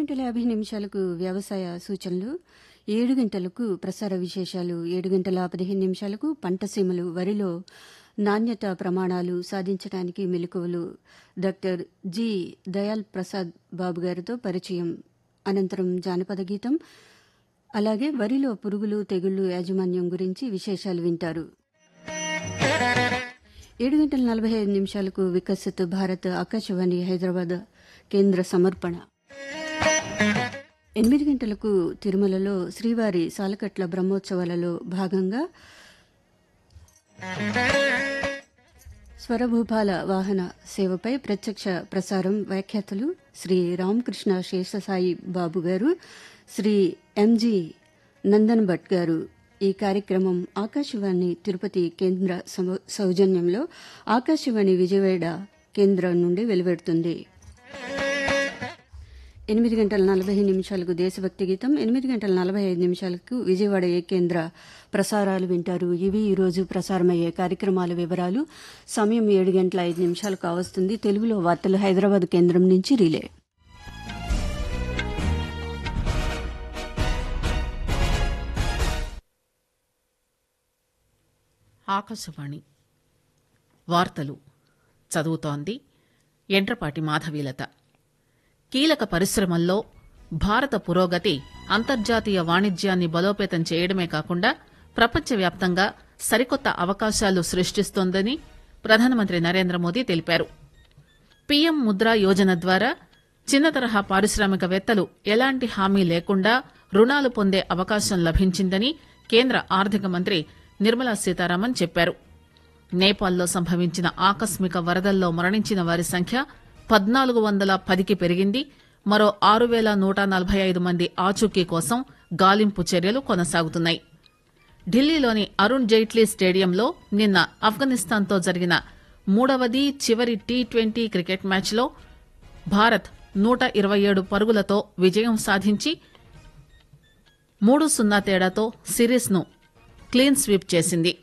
గంటల యాభై నిమిషాలకు వ్యవసాయ సూచనలు ఏడు గంటలకు ప్రసార విశేషాలు ఏడు గంటల పదిహేను నిమిషాలకు పంట సీమలు వరిలో నాణ్యత ప్రమాణాలు సాధించడానికి మెలకువలు డాక్టర్ జి దయాల్ ప్రసాద్ బాబు గారితో పరిచయం అనంతరం జానపద గీతం అలాగే వరిలో పురుగులు తెగుళ్లు యాజమాన్యం గురించి విశేషాలు వింటారు ఏడు గంటల నలభై ఐదు నిమిషాలకు వికసిత్ భారత్ ఆకాశవాణి హైదరాబాద్ కేంద్ర సమర్పణ ఎనిమిది గంటలకు తిరుమలలో శ్రీవారి సాలకట్ల బ్రహ్మోత్సవాలలో భాగంగా స్వరభూపాల వాహన సేవపై ప్రత్యక్ష ప్రసారం వ్యాఖ్యాతలు శ్రీ రామకృష్ణ శేషసాయి బాబు గారు శ్రీ ఎంజి నందన్ భట్ గారు ఈ కార్యక్రమం ఆకాశవాణి తిరుపతి కేంద్ర సమ- సౌజన్యంలో ఆకాశవాణి విజయవాడ కేంద్రం నుండి వెలువడుతుంది ఎనిమిది గంటల నలభై నిమిషాలకు దేశభక్తి గీతం ఎనిమిది గంటల నలభై ఐదు నిమిషాలకు విజయవాడ ఏ కేంద్ర ప్రసారాలు వింటారు ఇవి ఈ రోజు ప్రసారమయ్యే కార్యక్రమాల వివరాలు సమయం ఏడు గంటల ఐదు నిమిషాలు కావస్తుంది తెలుగులో వార్తలు హైదరాబాద్ కేంద్రం నుంచి రిలే ఆకాశవాణి వార్తలు చదువుతోంది ఎండ్రపాటి మాధవీలత కీలక పరిశ్రమల్లో భారత పురోగతి అంతర్జాతీయ వాణిజ్యాన్ని బలోపేతం చేయడమే కాకుండా ప్రపంచవ్యాప్తంగా సరికొత్త అవకాశాలు సృష్టిస్తోందని ప్రధానమంత్రి నరేంద్ర మోదీ తెలిపారు పీఎం ముద్రా యోజన ద్వారా చిన్న తరహా పారిశ్రామికవేత్తలు ఎలాంటి హామీ లేకుండా రుణాలు పొందే అవకాశం లభించిందని కేంద్ర ఆర్థిక మంత్రి నిర్మలా సీతారామన్ చెప్పారు నేపాల్లో సంభవించిన ఆకస్మిక వరదల్లో మరణించిన వారి సంఖ్య పద్నాలుగు వందల పదికి పెరిగింది మరో ఆరు వేల నూట నలభై ఐదు మంది ఆచూకీ కోసం గాలింపు చర్యలు కొనసాగుతున్నాయి ఢిల్లీలోని అరుణ్ జైట్లీ స్టేడియంలో నిన్న ఆఫ్ఘనిస్తాన్తో జరిగిన మూడవది చివరి టీ ట్వంటీ క్రికెట్ మ్యాచ్లో భారత్ నూట ఇరవై ఏడు పరుగులతో విజయం సాధించి మూడు సున్నా తేడాతో సిరీస్ను క్లీన్ స్వీప్ చేసింది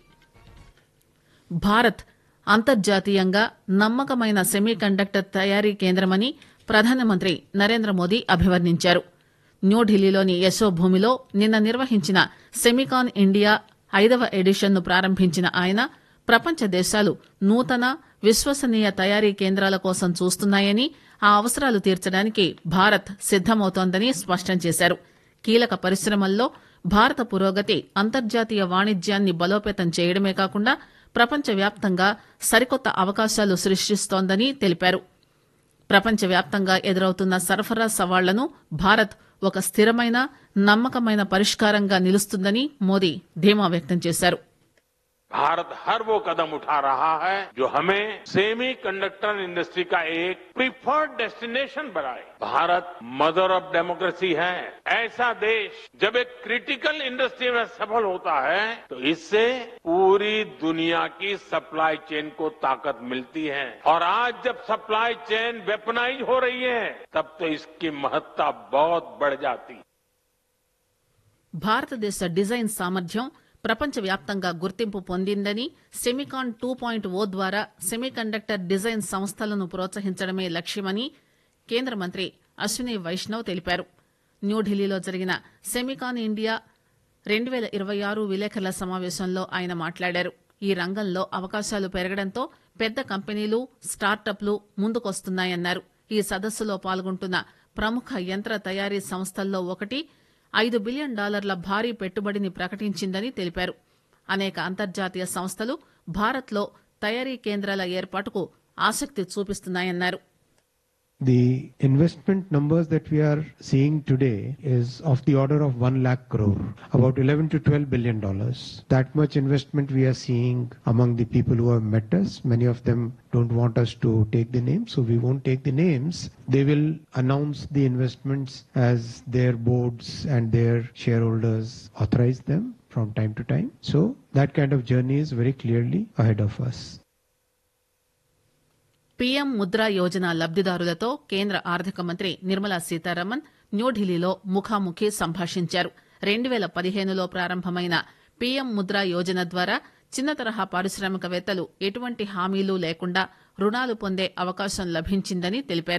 భారత్ అంతర్జాతీయంగా నమ్మకమైన సెమీకండక్టర్ తయారీ కేంద్రమని ప్రధానమంత్రి నరేంద్ర మోదీ అభివర్ణించారు న్యూఢిల్లీలోని యశోభూమిలో నిన్న నిర్వహించిన సెమికాన్ ఇండియా ఐదవ ఎడిషన్ను ప్రారంభించిన ఆయన ప్రపంచ దేశాలు నూతన విశ్వసనీయ తయారీ కేంద్రాల కోసం చూస్తున్నాయని ఆ అవసరాలు తీర్చడానికి భారత్ సిద్దమవుతోందని స్పష్టం చేశారు కీలక పరిశ్రమల్లో భారత పురోగతి అంతర్జాతీయ వాణిజ్యాన్ని బలోపేతం చేయడమే కాకుండా ప్రపంచవ్యాప్తంగా సరికొత్త అవకాశాలు సృష్టిస్తోందని తెలిపారు ప్రపంచవ్యాప్తంగా ఎదురవుతున్న సరఫరా సవాళ్లను భారత్ ఒక స్థిరమైన నమ్మకమైన పరిష్కారంగా నిలుస్తుందని మోదీ ధీమా వ్యక్తం చేశారు भारत हर वो कदम उठा रहा है जो हमें सेमी कंडक्टर इंडस्ट्री का एक प्रीफर्ड डेस्टिनेशन बनाए भारत मदर ऑफ डेमोक्रेसी है ऐसा देश जब एक क्रिटिकल इंडस्ट्री में सफल होता है तो इससे पूरी दुनिया की सप्लाई चेन को ताकत मिलती है और आज जब सप्लाई चेन वेपनाइज हो रही है तब तो इसकी महत्ता बहुत बढ़ जाती है భారతదేశ డిజైన్ సామర్థ్యం ప్రపంచవ్యాప్తంగా గుర్తింపు పొందిందని సెమికాన్ టూ పాయింట్ ఓ ద్వారా సెమీకండక్టర్ డిజైన్ సంస్థలను ప్రోత్సహించడమే లక్ష్యమని కేంద్ర మంత్రి అశ్విని వైష్ణవ్ తెలిపారు న్యూఢిల్లీలో జరిగిన సెమికాన్ ఇండియా రెండు వేల ఇరవై ఆరు విలేకరుల సమావేశంలో ఆయన మాట్లాడారు ఈ రంగంలో అవకాశాలు పెరగడంతో పెద్ద కంపెనీలు స్టార్టప్లు ముందుకొస్తున్నాయన్నారు ఈ సదస్సులో పాల్గొంటున్న ప్రముఖ యంత్ర తయారీ సంస్థల్లో ఒకటి ఐదు బిలియన్ డాలర్ల భారీ పెట్టుబడిని ప్రకటించిందని తెలిపారు అనేక అంతర్జాతీయ సంస్థలు భారత్లో తయారీ కేంద్రాల ఏర్పాటుకు ఆసక్తి చూపిస్తున్నాయన్నారు The investment numbers that we are seeing today is of the order of 1 lakh crore, about 11 to 12 billion dollars. That much investment we are seeing among the people who have met us. Many of them don't want us to take the names, so we won't take the names. They will announce the investments as their boards and their shareholders authorize them from time to time. So that kind of journey is very clearly ahead of us. PM Mudra Yojana లబ్దిదారులతో కేంద్ర ఆర్థిక మంత్రి నిర్మలా సీతారామన్ న్యూఢిల్లీలో ముఖాముఖి సంభాషించారు రెండు వేల పదిహేనులో ప్రారంభమైన పీఎం ముద్రా యోజన ద్వారా చిన్న తరహా పారిశ్రామికవేత్తలు ఎటువంటి హామీలు లేకుండా రుణాలు పొందే అవకాశం లభించిందని తెలిపారు